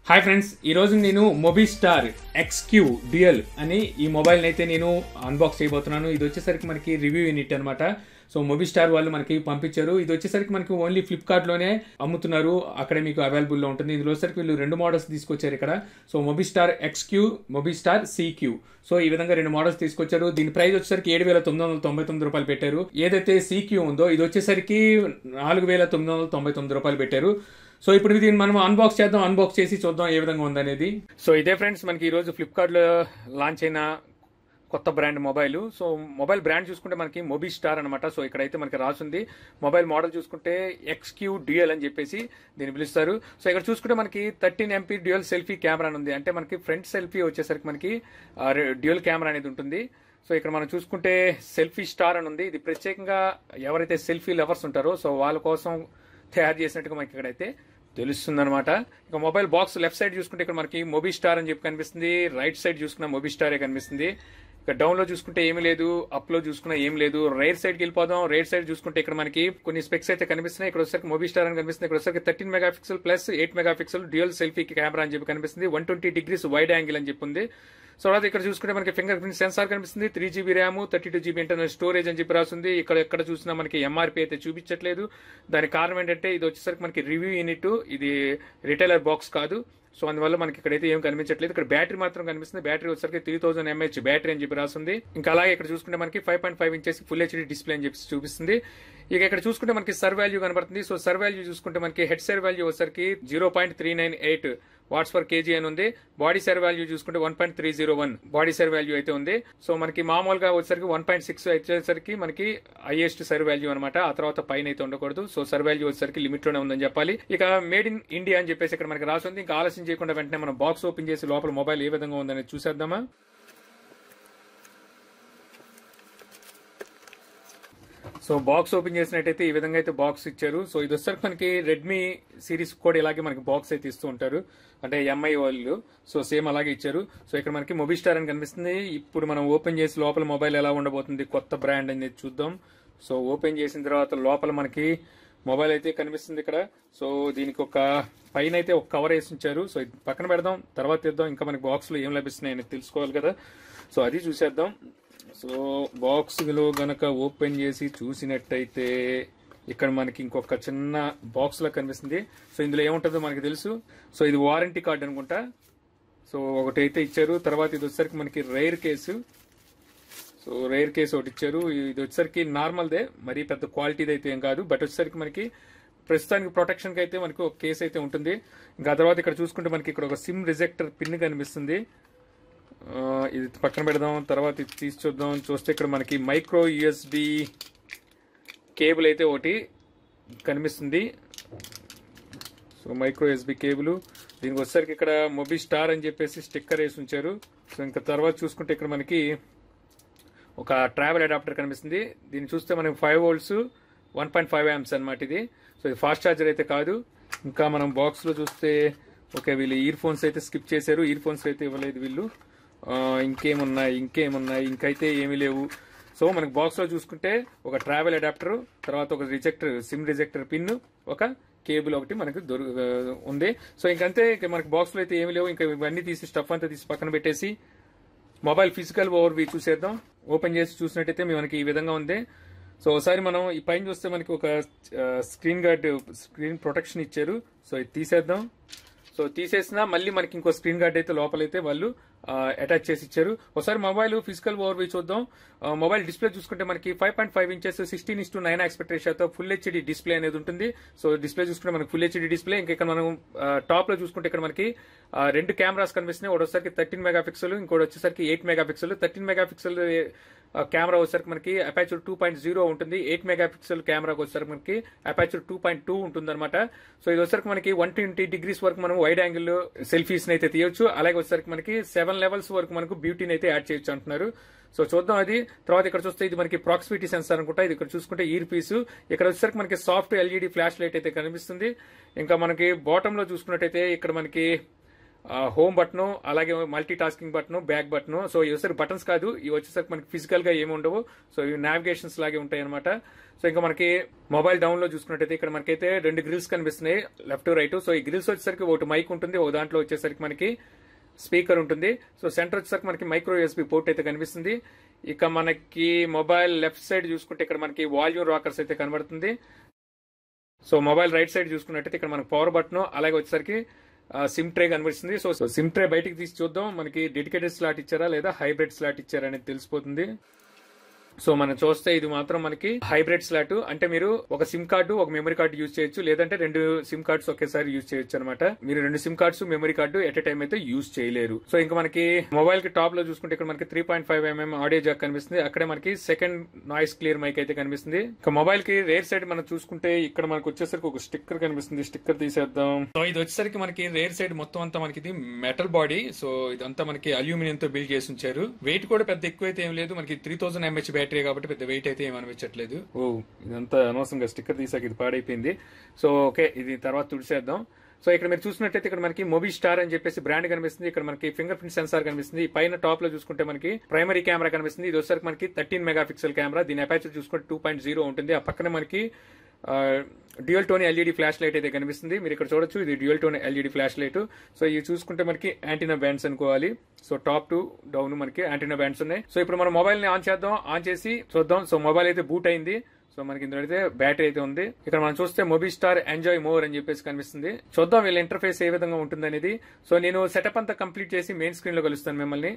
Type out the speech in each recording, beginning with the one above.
Hi friends ఈ రోజు నేను మొబిస్టార్ ఎక్స్క్యూ డ్యూయల్ అని ఈ మొబైల్ అయితే నేను అన్బాక్స్ చేయబోతున్నాను ఇది వచ్చేసరికి మనకి రివ్యూ యూనిట్ అనమాట సో మొబిస్టార్ వాళ్ళు మనకి పంపించారు ఇది వచ్చేసరికి మనకి ఓన్లీ ఫ్లిప్కార్ట్లోనే అమ్ముతున్నారు అక్కడ మీకు అవైలబుల్లో ఉంటుంది ఇందులో వచ్చేసరికి వీళ్ళు రెండు మోడల్స్ తీసుకొచ్చారు ఇక్కడ so Mobistar XQ Mobistar CQ so ఈ విధంగా రెండు మోడల్స్ తీసుకొచ్చారు దీని ప్రైస్ వచ్చేసరికి ఏడు వేల తొమ్మిది వందల తొంభై తొమ్మిది రూపాయలు పెట్టారు ఏదైతే సీక్యూ ఉందో ఇది వచ్చేసరికి నాలుగు వేల తొమ్మిది వందల తొంభై తొమ్మిది రూపాయలు పెట్టారు సో ఇప్పుడు దీన్ని మనం అన్బాక్స్ చేద్దాం అన్బాక్స్ చేసి చూద్దాం ఏ విధంగా ఉందనేది సో ఇదే ఫ్రెండ్స్ మనకి ఈ రోజు ఫ్లిప్కార్ట్ లో లాంచ్ అయిన కొత్త brand mobile so mobile brand చూసుకుంటే మనకి మొబీ స్టార్ అనమాట సో ఇక్కడైతే మనకి రాసుంది మొబైల్ మోడల్ చూసుకుంటే ఎక్స్క్యూ డ్యూయల్ అని చెప్పేసి దీన్ని పిలుస్తారు సో ఇక్కడ చూసుకుంటే మనకి thirteen MP dual selfie camera అని ఉంది అంటే మనకి ఫ్రంట్ సెల్ఫీ వచ్చేసరికి మనకి డ్యూయల్ కెమెరా అనేది ఉంటుంది సో ఇక్కడ మనం చూసుకుంటే సెల్ఫీ స్టార్ అని ఉంది ఇది ప్రత్యేకంగా ఎవరైతే సెల్ఫీ లవర్స్ ఉంటారో సో వాళ్ళ కోసం తయారు చేసినట్టుగా మనకి ఇక్కడైతే తెలుస్తుంది అనమాట ఇక మొబైల్ బాక్స్ లెఫ్ట్ సైడ్ చూసుకుంటే ఇక్కడ మనకి మొబీ స్టార్ అని చెప్పి కనిపిస్తుంది రైట్ సైడ్ చూసుకున్న మొబీ స్టారే కనిపిస్తుంది ఇక డౌన్ లో చూసుకుంటే ఏమీ లేదు అప్ లో చూసుకున్నా ఏం లేదు రైట్ సైడ్ కి వెళ్ళిపోదాం రైట్ సైడ్ చూసుకుంటే ఇక్కడ మనకి కొన్ని స్పెక్స్ అయితే కనిపిస్తున్నాయి ఇక్కడ వచ్చేసరికి మొబీ స్టార్ అని కనిపిస్తుంది ఇక్కడ వచ్చేసరికి thirteen megapixel plus eight megapixel dual selfie camera అని చెప్పి కనిపిస్తుంది one twenty degrees wide angle అని చెప్పి ఉంది సో తర్వాత ఇక్కడ చూసుకుంటే మనకి ఫింగర్ ప్రింట్ సెన్సార్ కనిపిస్తుంది three GB RAM thirty two GB internal storage అని చెప్పి రాస్తుంది ఇక్కడ ఎక్కడ చూసినా మనకి ఎంఆర్పీ అయితే చూపించట్లేదు దానికి కారణం ఏంటంటే ఇది వచ్చేసరికి మనకి రివ్యూ యూనిట్ ఇది రిటైలర్ బాక్స్ కాదు సో అందువల్ల మనకి ఇక్కడైతే ఏం కనిపించట్లేదు ఇక్కడ బ్యాటరీ మాత్రం కనిపిస్తుంది బ్యాటరీ వచ్చేసరికి త్రీ థౌసండ్ ఎంహెచ్ బ్యాటరీ అని చెప్పి రాస్తుంది ఇంకా అలాగే ఇక్కడ చూసుకుంటే మనకి five point five inches full HD display అని చెప్పి చూపిస్తుంది ఇక ఇక్కడ చూసుకుంటే మనకి సర్ వాల్యూ కనబడుతుంది సో సర్ వాల్యూ చూసుకుంటే మనకి హెడ్ సర్ వాల్యూ వచ్చేసరికి zero point three nine eight watts per KG అని ఉంది బాడీ సర్ వాల్యూ చూసుకుంటే one point three zero one body SAR value అయితే ఉంది సో మనకి మామూలుగా వచ్చేసరికి వన్ పాయింట్ సిక్స్ వచ్చేసరికి మనకి హైయెస్ట్ సర్ వాల్యూ అనమాట ఆ తర్వాత పైన అయితే ఉండకూడదు సో సర్ వాల్యూ వచ్చేసరికి లిమిట్ లోనే ఉందని చెప్పాలి ఇక మేడ్ ఇన్ ఇండియా అని చెప్పేసి ఇక్కడ మనకి రాసింది ఇంకా ఆలస్యం చేయకుండా వెంటనే మనం బాక్స్ ఓపెన్ చేసి లోపల మొబైల్ ఏ విధంగా ఉందని చూసేద్దామా సో బాక్స్ ఓపెన్ చేసినట్టయితే ఈ విధంగా అయితే బాక్స్ ఇచ్చారు సో ఇది వచ్చేసరికి మనకి రెడ్మీ సిరీస్ కూడా ఇలాగే మనకి బాక్స్ అయితే ఇస్తూ ఉంటారు అంటే ఎంఐ వాళ్ళు సో సేమ్ అలాగే ఇచ్చారు సో ఇక్కడ మనకి మొబిస్టార్ అని కనిపిస్తుంది ఇప్పుడు మనం ఓపెన్ చేసి లోపల మొబైల్ ఎలా ఉండబోతుంది కొత్త బ్రాండ్ అనేది చూద్దాం సో ఓపెన్ చేసిన తర్వాత లోపల మనకి మొబైల్ అయితే కనిపిస్తుంది ఇక్కడ సో దీనికి ఒక పైన అయితే ఒక కవర్ వేసి ఉంచారు సో ఇది పక్కన పెడదాం తర్వాత తెద్దాం ఇంకా మనకి బాక్స్ లో ఏం లభిస్తున్నాయి అనేది తెలుసుకోవాలి కదా సో అది చూసేద్దాం సో బాక్స్ లో గనక ఓపెన్ చేసి చూసినట్టయితే ఇక్కడ మనకి ఇంకొక చిన్న బాక్స్ లో కనిపిస్తుంది సో ఇందులో ఏముంటుందో మనకి తెలుసు సో ఇది వారంటీ కార్డ్ అనుకుంటా సో ఒకటి అయితే ఇచ్చారు తర్వాత ఇది వచ్చేసరికి మనకి rear case so rear case ఒకటి ఇచ్చారు ఇది వచ్చేసరికి నార్మల్దే మరీ పెద్ద క్వాలిటీది అయితే ఏం కాదు బట్ వచ్చేసరికి మనకి ప్రస్తుతానికి ప్రొటెక్షన్ కి అయితే మనకి ఒక కేసు అయితే ఉంటుంది ఇంకా తర్వాత ఇక్కడ చూసుకుంటే మనకి ఇక్కడ ఒక సిమ్ రిజెక్టర్ పిన్ కనిపిస్తుంది ఆ, ఇది పక్కన పెడదాం తర్వాత ఇది తీసి చూద్దాం చూస్తే ఇక్కడ మనకి మైక్రో యుఎస్డి కేబుల్ అయితే ఒకటి కనిపిస్తుంది సో మైక్రో ఎస్బి కేబుల్ దీనికి వచ్చేసరికి ఇక్కడ మొబీ స్టార్ అని చెప్పేసి స్టిక్కర్ వేసి ఉంచారు సో ఇంకా తర్వాత చూసుకుంటే ఇక్కడ మనకి ఒక ట్రావెల్ అడాప్టర్ కనిపిస్తుంది దీన్ని చూస్తే మనకి five volts one point five amps అనమాట ఇది సో ఇది ఫాస్ట్ ఛార్జర్ అయితే కాదు ఇంకా మనం బాక్స్ లో చూస్తే ఓకే వీళ్ళు ఇయర్ ఫోన్స్ అయితే స్కిప్ చేశారు ఇయర్ ఫోన్స్ అయితే ఇవ్వలేదు వీళ్ళు ఆ, ఇంకేమున్నాయి ఇంకేమున్నాయి ఇంకైతే ఏమీ లేవు సో మనకి బాక్స్ లో చూసుకుంటే ఒక ట్రావెల్ అడాప్టర్ తర్వాత ఒక రిజెక్టర్ సిమ్ రిజెక్టర్ పిన్ ఒక కేబుల్ ఒకటి మనకి దొరు ఆ, ఉంది సో ఇంకంతే ఇక మనకి బాక్స్ లో అయితే ఏమీ లేవు ఇంకా ఇవన్నీ తీసి స్టఫ్ అంతా తీసి పక్కన పెట్టేసి మొబైల్ ఫిజికల్ ఓవర్ వ్యూ చూసేద్దాం ఓపెన్ చేసి చూసినట్టయితే మనకి ఈ విధంగా ఉంది సో ఒకసారి మనం ఈ పైన చూస్తే మనకి ఒక స్క్రీన్ గార్డ్ స్క్రీన్ ప్రొటెక్షన్ ఇచ్చారు సో ఇది తీసేద్దాం సో తీసేసినా మళ్ళీ మనకి ఇంకో స్క్రీన్ గార్డ్ అయితే లోపలైతే వాళ్ళు అటాచ్ చేసి ఇచ్చారు ఒకసారి మొబైల్ ఫిజికల్ ఓవర్ వ్యూ చూద్దాం ఆ, మొబైల్ డిస్ప్లే చూసుకుంటే మనకి five point five inches sixteen is to nine expect రేషియోతో ఫుల్ హెచ్డి డిస్ప్లే అనేది ఉంటుంది సో డిస్ప్లే చూసుకుంటే మనకి ఫుల్ హెచ్డి డిస్ప్లే ఇంకా ఇక్కడ మనం టాప్ లో చూసుకుంటే ఇక్కడ మనకి ఆ, రెండు కెమెరాస్ కనిపిస్తున్నాయి ఒకటి వచ్చేసరికి థర్టీన్ మెగా పిక్సెల్ ఇంకోటి వచ్చేసరికి eight megapixel thirteen megapixel camera వచ్చేసరికి మనకి అపాచర్ టూ పాయింట్ జీరో ఉంటుంది ఎయిట్ మెగా పిక్సెల్ కెమెరాకి వచ్చేసరికి మనకి అపాచర్ టూ పాయింట్ టూ ఉంటుంది అనమాట సో ఇది వచ్చేసరికి మనకి వన్ ట్వంటీ డిగ్రీస్ వరకు మనం వైడ్ యాంగిల్ సెల్ఫీస్ అయితే తీయొచ్చు అలాగే వచ్చేసరికి మనకి సెవెన్ లెవెల్స్ వరకు మనకు బ్యూటీని అయితే యాడ్ చేయొచ్చు అంటున్నారు సో చూద్దాం అది తర్వాత ఇక్కడ చూస్తే ఇది మనకి ప్రాక్సిమిటీ సెన్సార్ అనుకుంటా ఇది ఇక్కడ చూసుకుంటే ఇయర్ పీస్ ఇక్కడ వచ్చేసరికి మనకి సాఫ్ట్ ఎల్ఈడి ఫ్లాష్ లైట్ అయితే కనిపిస్తుంది ఇంకా మనకి బాటమ్ లో చూసుకున్నట్టయితే ఇక్కడ మనకి హోమ్ బటన్ అలాగే multitasking button back button so ఇవి వచ్చేసరికి బటన్స్ కాదు ఇవి వచ్చేసరికి మనకి ఫిజికల్ గా ఏమి ఉండవు సో ఇవి నావిగేషన్స్ లాగే ఉంటాయి అనమాట సో ఇంకా మనకి మొబైల్ డౌన్ లో చూసుకున్నట్టయితే ఇక్కడ మనకైతే రెండు గ్రిల్స్ కనిపిస్తున్నాయి లెఫ్ట్ రైట్ సో ఈ గ్రిల్స్ వచ్చేసరికి ఒకటి మైక్ ఉంటుంది ఒక దాంట్లో వచ్చేసరికి మనకి స్పీకర్ ఉంటుంది సో సెంటర్ వచ్చేసరికి మనకి మైక్రో యూఎస్బి పోర్ట్ అయితే కనిపిస్తుంది ఇక మనకి మొబైల్ లెఫ్ట్ సైడ్ చూసుకుంటే ఇక్కడ మనకి వాల్యూమ్ రాకర్స్ అయితే కనబడుతుంది సో మొబైల్ రైట్ సైడ్ చూసుకున్నట్టయితే ఇక్కడ మనకి పవర్ బటన్ అలాగే వచ్చేసరికి సిమ్ ట్రే కనిపిస్తుంది సో సిమ్ ట్రే బయటికి తీసి చూద్దాం మనకి డెడికేటెడ్ స్లాట్ ఇచ్చారా లేదా హైబ్రిడ్ స్లాట్ ఇచ్చారా అనేది తెలిసిపోతుంది సో మనం చూస్తే ఇది మాత్రం మనకి హైబ్రిడ్ స్లాట్ అంటే మీరు ఒక సిమ్ కార్డు ఒక మెమరీ కార్డు యూజ్ చేయొచ్చు లేదంటే రెండు సిమ్ కార్డ్స్ ఒకేసారి యూజ్ చేయొచ్చు అనమాట మీరు రెండు SIM cards memory card at a time అయితే యూజ్ చేయలేరు సో ఇంకా మనకి మొబైల్ కి టాప్ లో చూసుకుంటే ఇక్కడ మనకి three point five mm audio jack కనిపిస్తుంది అక్కడే మనకి సెకండ్ నాయిస్ క్లియర్ మైక్ అయితే కనిపిస్తుంది ఇక మొబైల్ కి రేర్ సైడ్ మనం చూసుకుంటే ఇక్కడ మనకు వచ్చేసరికి ఒక స్టిక్కర్ కనిపిస్తుంది స్టిక్కర్ తీసేద్దాం సో ఇది వచ్చేసరికి మనకి రేర్ సైడ్ మొత్తం అంతా మనకి ఇది మెటల్ బాడీ సో ఇదంతా మనకి అల్యూమినియం తో బిల్డ్ చేసి ఉంచారు వెయిట్ కూడా పెద్ద ఎక్కువ అయితే ఏం లేదు మనకి త్రీ థౌసండ్ ఎంహెచ్ బ్యాటరీ కాబట్టి పెద్ద వెయిట్ అయితే ఏం అనిపించట్లేదు ఓ ఇదంతా అనవసరంగా స్టిక్కర్ తీసాక ఇది పాడైపోయింది సో ఓకే ఇది తర్వాత తుడిసేద్దాం సో ఇక్కడ మీరు చూసినట్టయితే ఇక్కడ మనకి మొబీ స్టార్ అని చెప్పేసి బ్రాండ్ కనిపిస్తుంది ఇక్కడ మనకి ఫింగర్ ప్రింట్ సెన్సార్ కనిపిస్తుంది ఈ పైన టాప్ లో చూసుకుంటే మనకి ప్రైమరీ కెమెరా కనిపిస్తుంది ఇది వచ్చేసరికి మనకి థర్టీన్ మెగా పిక్సెల్ కెమెరా దీని అపాచర్ చూసుకుంటే టూ పాయింట్ జీరో ఉంటుంది ఆ పక్కన మనకి dual tone LED flash light అయితే కనిపిస్తుంది మీరు ఇక్కడ చూడొచ్చు ఇది dual tone LED flash light so ఇవి చూసుకుంటే మనకి యాంటీనా బ్యాండ్స్ అనుకోవాలి సో టాప్ టు డౌన్ మనకి యాంటీనా బ్యాండ్స్ ఉన్నాయి సో ఇప్పుడు మన మొబైల్ ని ఆన్ చేద్దాం ఆన్ చేసి చూద్దాం సో మొబైల్ అయితే బూట్ అయింది సో మనకి ఇందులో అయితే బ్యాటరీ అయితే ఉంది ఇక్కడ మనం చూస్తే మొబీ స్టార్ ఎంజాయ్ మోర్ అని చెప్పేసి కనిపిస్తుంది చూద్దాం వీళ్ళ ఇంటర్ఫేస్ ఏ విధంగా ఉంటుంది అనేది సో నేను సెటప్ అంతా కంప్లీట్ చేసి మెయిన్ స్క్రీన్ లో కలుస్తాను మిమ్మల్ని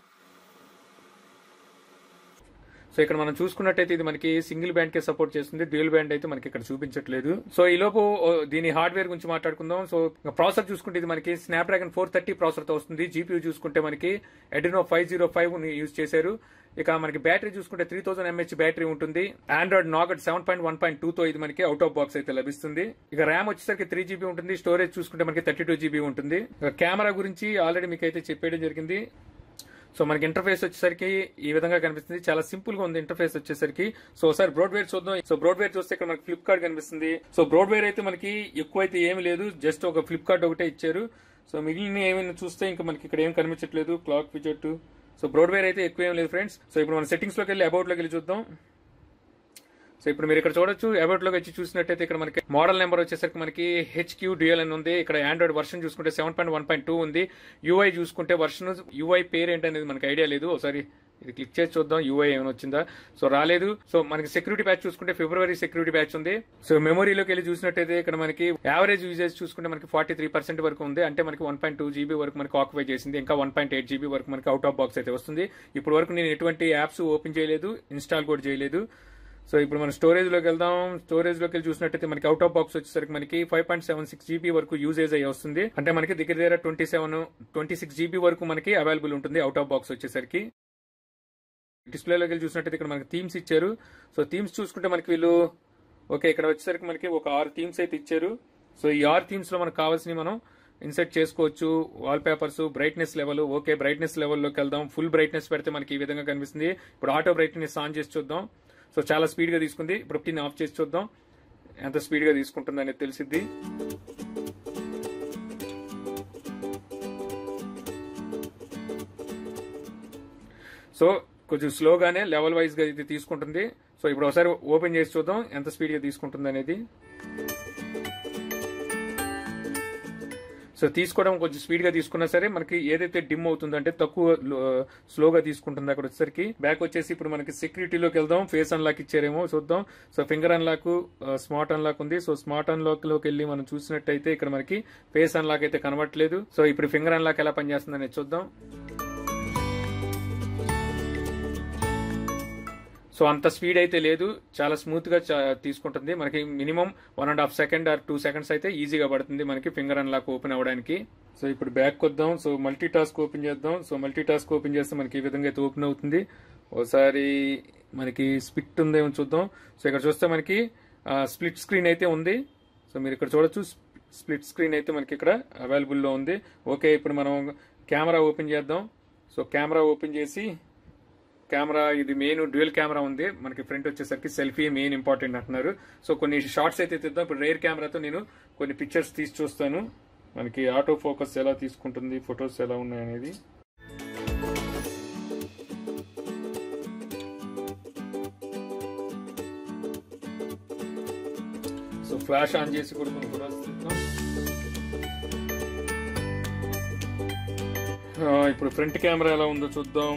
సో ఇక్కడ మనం చూసుకున్నట్టయితే ఇది మనకి సింగిల్ బ్యాండ్ కే సపోర్ట్ చేస్తుంది డ్యూయల్ బ్యాండ్ అయితే మనకి ఇక్కడ చూపించట్లేదు సో ఈ లోపు ఓ, దీని హార్డ్వేర్ గురించి మాట్లాడుకుందాం సో ప్రాసెసర్ చూసుకుంటే ఇది మనకి Snapdragon four thirty processor తో వస్తుంది జీపీయూ చూసుకుంటే మనకి Adreno five zero five use చేశారు ఇక మనకి బ్యాటరీ చూసుకుంటే త్రీ థౌసండ్ ఎంహెచ్ బ్యాటరీ ఉంటుంది Android Nougat seven point one point two తో ఇది మనకి అవుట్ ఆఫ్ బాక్స్ అయితే లభిస్తుంది ఇక ర్యామ్ వచ్చేసరికి త్రీ జీబీ ఉంటుంది స్టోరేజ్ చూసుకుంటే మనకి థర్టీ టూ జీబీ ఉంటుంది ఇక కెమెరా గురించి ఆల్రెడీ మీకు అయితే చెప్పేయడం జరిగింది సో మనకి ఇంటర్ఫేస్ వచ్చేసరికి ఈ విధంగా కనిపిస్తుంది చాలా సింపుల్ గా ఉంది ఇంటర్ఫేస్ వచ్చేసరికి సో ఒకసారి బ్రోడ్వేర్ చూద్దాం సో బ్రోడ్వేర్ చూస్తే ఇక్కడ మనకి ఫ్లిప్కార్ట్ కనిపిస్తుంది సో బ్రోడ్వేర్ అయితే మనకి ఎక్కువ అయితే ఏమి లేదు జస్ట్ ఒక ఫ్లిప్కార్ట్ ఒకటే ఇచ్చారు సో మిగిలిన ఏమైనా చూస్తే ఇంకా మనకి ఇక్కడ ఏం కనిపించట్లేదు క్లాక్ విజెట్ సో బ్రోడ్వేర్ అయితే ఎక్కువ ఏం లేదు ఫ్రెండ్స్ సో ఇప్పుడు మన సెట్టింగ్స్ లోకి వెళ్ళి అబౌట్ లోకి వెళ్ళి చూద్దాం సో ఇప్పుడు మీరు ఇక్కడ చూడొచ్చు అబౌట్ లోకి వచ్చి చూసినట్టయితే ఇక్కడ మనకి మోడల్ నెంబర్ వచ్చేసరికి మనకి హెచ్క్యూ డ్యూయల్ అని ఉంది ఇక్కడ ఆండ్రాయిడ్ వర్షన్ చూసుకుంటే seven point one point two ఉంది యూఐ చూసుకుంటే వర్షన్ యూఐ పేరు ఏంటనేది మనకి ఐడియా లేదు ఒకసారి ఇది క్లిక్ చేసి చూద్దాం యూఐ ఏమైనా వచ్చిందా సో రాలేదు సో మనకి సెక్యూరిటీ ప్యాచ్ చూసుకుంటే ఫిబ్రవరి సెక్యూరిటీ ప్యాచ్ ఉంది సో మెమొరీలోకి వెళ్ళి చూసినట్టయితే ఇక్కడ మనకి యావరేజ్ యూజేజ్ చూసుకుంటే మనకి ఫార్టీ త్రీ పర్సెంట్ వరకు ఉంది అంటే మనకి వన్ పాయింట్ టూ జీబీ వరకు మనకి ఆక్యుపై చేసింది ఇంకా వన్ పాయింట్ ఎయిట్ జీబీ వరకు మనకి అవుట్ ఆఫ్ బాక్స్ అయితే వస్తుంది ఇప్పుడు వరకు నేను ఎటువంటి యాప్స్ ఓపెన్ చేయలేదు ఇన్స్టాల్ కూడా చేయలేదు సో ఇప్పుడు మనం స్టోరేజ్ లోకి వెళ్దాం స్టోరేజ్ లోకి వెళ్ళి చూసినట్టయితే మనకి అవుట్ ఆఫ్ బాక్స్ వచ్చేసరికి మనకి five point seven six GB వరకు యూజేజ్ అయ్యి వస్తుంది అంటే మనకి దగ్గర దగ్గర twenty seven twenty six GB వరకు మనకి అవైలబుల్ ఉంటుంది అవుట్ ఆఫ్ బాక్స్ వచ్చేసరికి డిస్ప్లేలోకి వెళ్ళి చూసినట్టయితే ఇక్కడ మనకి థీమ్స్ ఇచ్చారు సో థీమ్స్ చూసుకుంటే మనకి వీళ్ళు ఓకే ఇక్కడ వచ్చేసరికి మనకి ఒక ఆరు థీమ్స్ అయితే ఇచ్చారు సో ఈ ఆరు థీమ్స్ లో మనకు కావాల్సినవి మనం ఇన్సెట్ చేసుకోవచ్చు wallpapers brightness level okay brightness లెవెల్లోకి వెళ్దాం ఫుల్ బ్రైట్నెస్ పెడితే మనకి ఈ విధంగా కనిపిస్తుంది ఇప్పుడు ఆటో బ్రైట్నెస్ ఆన్ చేసి చూద్దాం సో చాలా స్పీడ్ గా తీసుకుంది ఇప్పుడు దీన్ని ఆఫ్ చేసి చూద్దాం ఎంత స్పీడ్ గా తీసుకుంటుంది అనేది తెలిసిద్ది సో కొంచెం స్లోగానే లెవెల్ వైజ్ గా ఇది తీసుకుంటుంది సో ఇప్పుడు ఒకసారి ఓపెన్ చేసి చూద్దాం ఎంత స్పీడ్ గా తీసుకుంటుంది అనేది సో తీసుకోవడం కొంచెం స్పీడ్ గా తీసుకున్నా సరే మనకి ఏదైతే డిమ్ అవుతుందో అంటే తక్కువ స్లోగా తీసుకుంటుంది అక్కడ వచ్చేసరికి బ్యాక్ వచ్చేసి ఇప్పుడు మనకి సెక్యూరిటీలోకి వెళ్దాం ఫేస్ అన్లాక్ ఇచ్చారేమో చూద్దాం so finger unlock smart unlock ఉంది సో స్మార్ట్ అన్లాక్ లోకి వెళ్ళి మనం చూసినట్టయితే ఇక్కడ మనకి ఫేస్ అన్లాక్ అయితే కనబడట్లేదు సో ఇప్పుడు ఫింగర్ అన్లాక్ ఎలా పనిచేస్తుంది అనేది చూద్దాం సో అంత స్పీడ్ అయితే లేదు చాలా స్మూత్ గా చా- తీసుకుంటుంది మనకి minimum one and half second or two seconds అయితే ఈజీగా పడుతుంది మనకి ఫింగర్ అన్లాక్ ఓపెన్ అవ్వడానికి సో ఇప్పుడు బ్యాక్ వద్దాం సో మల్టీ టాస్క్ ఓపెన్ చేద్దాం సో మల్టీ టాస్క్ ఓపెన్ చేస్తే మనకి ఈ విధంగా అయితే ఓపెన్ అవుతుంది ఒకసారి మనకి స్పిట్ ఉందేమో చూద్దాం సో ఇక్కడ చూస్తే మనకి స్ప్లిట్ స్క్రీన్ అయితే ఉంది సో మీరు ఇక్కడ చూడొచ్చు స్ప్లిట్ స్క్రీన్ అయితే మనకి ఇక్కడ అవైలబుల్లో ఉంది ఓకే ఇప్పుడు మనం కెమెరా ఓపెన్ చేద్దాం సో కెమెరా ఓపెన్ చేసి కెమెరా ఇది మెయిన్ డ్యూయల్ కెమెరా ఉంది మనకి ఫ్రంట్ వచ్చేసరికి సెల్ఫీ మెయిన్ ఇంపార్టెంట్ అంటున్నారు సో కొన్ని షార్ట్స్ అయితే తీద్దాం ఇప్పుడు రేర్ కెమెరాతో నేను కొన్ని పిక్చర్స్ తీసి చూస్తాను మనకి ఆటో ఫోకస్ ఎలా తీసుకుంటుంది ఫొటోస్ ఎలా ఉన్నాయి అనేది సో ఫ్లాష్ ఆన్ చేసి కూడా కొన్ని ఫొటోస్ తీద్దాం ఆ, ఇప్పుడు ఫ్రంట్ కెమెరా ఎలా ఉందో చూద్దాం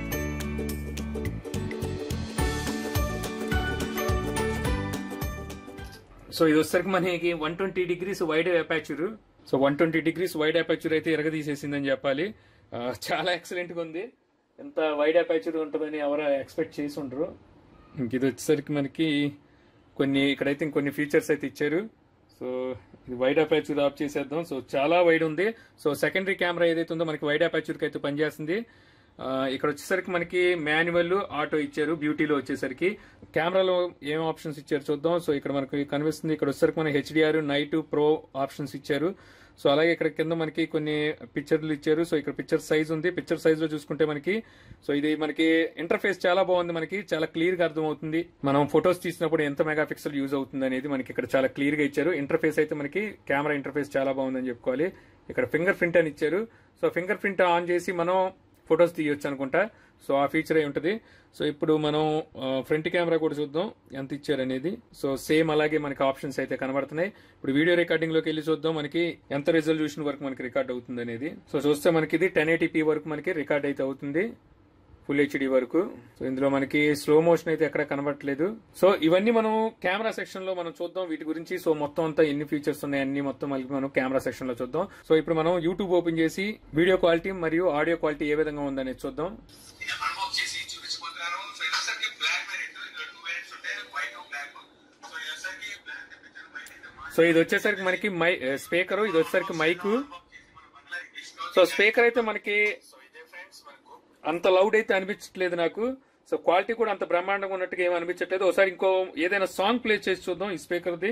సో ఇది వచ్చేసరికి మనకి one twenty degrees wide aperture so one twenty degrees wide aperture అయితే ఎరగదీసేసిందని చెప్పాలి ఆ, చాలా ఎక్సలెంట్ గా ఉంది ఎంత వైడ్ అపాచ్యూర్ ఉంటుందని ఎవరు ఎక్స్పెక్ట్ చేసి ఉండరు ఇంక ఇది వచ్చేసరికి మనకి కొన్ని ఇక్కడైతే ఇంకొన్ని ఫీచర్స్ అయితే ఇచ్చారు సో ఇది వైడ్ అపాచ్యూర్ ఆఫ్ చేసేద్దాం సో చాలా వైడ్ ఉంది సో సెకండరీ కెమెరా ఏదైతే ఉందో మనకి వైడ్ అపాచ్యూర్కి అయితే పనిచేస్తుంది ఆ, ఇక్కడ వచ్చేసరికి మనకి మాన్యువల్ ఆటో ఇచ్చారు బ్యూటీలో వచ్చేసరికి కెమెరాలో ఏం ఆప్షన్స్ ఇచ్చారు చూద్దాం సో ఇక్కడ మనకి కనిపిస్తుంది ఇక్కడ వచ్చేసరికి మనకి హెచ్డిఆర్ నైట్ ప్రో ఆప్షన్స్ ఇచ్చారు సో అలాగే ఇక్కడ కింద మనకి కొన్ని పిక్చర్లు ఇచ్చారు సో ఇక్కడ పిక్చర్ సైజ్ ఉంది పిక్చర్ సైజ్ లో చూసుకుంటే మనకి సో ఇది మనకి ఇంటర్ఫేస్ చాలా బాగుంది మనకి చాలా క్లియర్ గా అర్థమవుతుంది మనం ఫొటోస్ తీసినప్పుడు ఎంత మెగా పిక్సెల్ యూజ్ అవుతుంది అనేది మనకి ఇక్కడ చాలా క్లియర్ గా ఇచ్చారు ఇంటర్ఫేస్ అయితే మనకి కెమెరా ఇంటర్ఫేస్ చాలా బాగుందని చెప్పుకోవాలి ఇక్కడ ఫింగర్ ప్రింట్ అని ఇచ్చారు సో ఫింగర్ ప్రింట్ ఆన్ చేసి మనం ఫొటోస్ తీయొచ్చు అనుకుంటా సో ఆ ఫీచర్ అయి ఉంటుంది సో ఇప్పుడు మనం ఫ్రంట్ కెమెరా కూడా చూద్దాం ఎంత ఇచ్చారు అనేది సో సేమ్ అలాగే మనకి ఆప్షన్స్ అయితే కనబడుతున్నాయి ఇప్పుడు వీడియో రికార్డింగ్ లోకి వెళ్ళి చూద్దాం మనకి ఎంత రెజల్యూషన్ వరకు మనకి రికార్డ్ అవుతుంది అనేది సో చూస్తే మనకి ఇది టెన్ ఎయిటీపీ వరకు మనకి రికార్డ్ అయితే అవుతుంది ఫుల్ హెచ్డి వరకు సో ఇందులో మనకి స్లో మోషన్ అయితే ఎక్కడ కనబడట్లేదు సో ఇవన్నీ మనం కెమెరా సెక్షన్ లో మనం చూద్దాం వీటి గురించి సో మొత్తం అంతా ఎన్ని ఫీచర్స్ ఉన్నాయి అన్ని మొత్తం మళ్ళీ మనం కెమెరా సెక్షన్ లో చూద్దాం సో ఇప్పుడు మనం యూట్యూబ్ ఓపెన్ చేసి వీడియో క్వాలిటీ మరియు ఆడియో క్వాలిటీ ఏ విధంగా ఉందనేది చూద్దాం అన్బాక్స్ చేసి చూపించుకుంటున్నాను సో ఇదొసరికి బ్లాక్ వేరియంట్ ఇందులో టూ వేరియంట్స్ ఉంటాయి వైట్ బ్లాక్ సో ఇదొసరికి బ్లాక్ తెప్పించాను బయట అయితే మా సో ఇది వచ్చేసరికి మనకి మై స్పీకర్ ఇది వచ్చేసరికి మైక్ అన్బాక్స్ చేసి మన బంగ్లా ఇంగ్లీష్ లో సో స్పీకర్ అయితే మనకి సో ఇదే ఫ్రెండ్స్ మనకు అంత లౌడ్ అయితే అనిపించట్లేదు నాకు సో క్వాలిటీ కూడా అంత బ్రహ్మాండంగా ఉన్నట్టుగా ఏమి అనిపించట్లేదు ఒకసారి ఇంకో ఏదైనా సాంగ్ ప్లే చేసి చూద్దాం ఈ స్పీకర్ది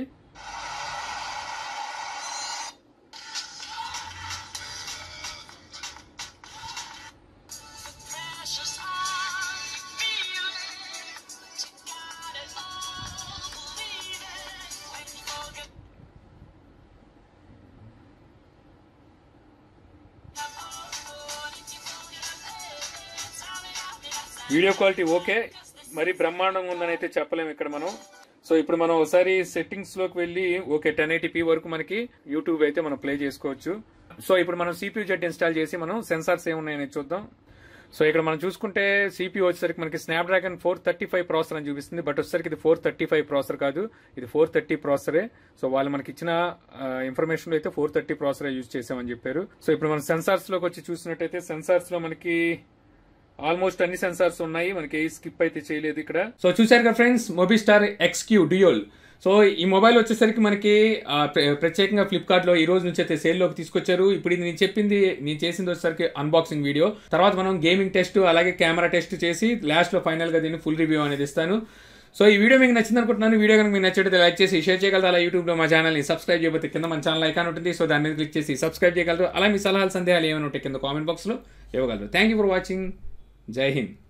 precious I feel it. But you got it all, believe it. When you forget video quality okay మరి బ్రహ్మాండంగా ఉందని అయితే చెప్పలేము ఇక్కడ మనం సో ఇప్పుడు మనం ఒకసారి సెట్టింగ్స్ లోకి వెళ్ళి ఓకే టెన్ ఎయిటీ వరకు మనకి యూట్యూబ్ అయితే మనం ప్లే చేసుకోవచ్చు సో ఇప్పుడు మనం సిపియూ జెట్ ఇన్స్టాల్ చేసి మనం సెన్సార్స్ ఏమున్నాయని చూద్దాం సో ఇక్కడ మనం చూసుకుంటే సిపియూ వచ్చేసరికి మనకి Snapdragon four thirty five processor అని చూపిస్తుంది బట్ వచ్చేసరికి ఇది ఫోర్ థర్టీ ఫైవ్ ప్రాసెసర్ కాదు ఇది ఫోర్ థర్టీ ప్రాసెసరే సో వాళ్ళు మనకి ఇచ్చిన ఇన్ఫర్మేషన్ లో అయితే ఫోర్ థర్టీ ప్రాసెసర్ యూజ్ చేసామని చెప్పారు సో ఇప్పుడు మనం సెన్సార్స్ లోకి వచ్చి చూసినట్టయితే సెన్సార్స్ లో మనకి ఆల్మోస్ట్ అన్ని సెన్సార్స్ ఉన్నాయి మనకి ఏ స్కిప్ అయితే చేయలేదు ఇక్కడ సో చూసారు కదా friends Mobiistar XQ dual so ఈ మొబైల్ వచ్చేసరికి మనకి ఆ, ప్ర- ప్రత్యేకంగా ఫ్లిప్కార్ట్ లో ఈ రోజు నుంచి అయితే సేల్ లోకి తీసుకొచ్చారు ఇప్పుడు ఇది నేను చెప్పింది నేను చేసింది వచ్చేసరికి అన్బాక్సింగ్ వీడియో తర్వాత మనం గేమింగ్ టెస్ట్ అలాగే కెమెరా టెస్ట్ చేసి లాస్ట్ లో ఫైనల్ గా దీన్ని ఫుల్ రివ్యూ అనేది ఇస్తాను సో ఈ వీడియో మీకు నచ్చింది అనుకుంటున్నాను వీడియో కనుక మీకు నచ్చితే లైక్ చేసి షేర్ చేయగలరు అలా యూట్యూబ్ లో మా ఛానల్ ని సబ్స్క్రైబ్ చేయబోతే కింద మన ఛానల్ ఐకాన్ ఉంటుంది సో దాని మీద క్లిక్ చేసి సబ్స్క్రైబ్ చేయగలరు అలా మీ సలహాలు సందేహాలు ఏమైనా ఉంటే కింద కామెంట్ బాక్స్ లో ఇవ్వగలరు థ్యాంక్ యూ ఫర్ వాచింగ్ జై హింద్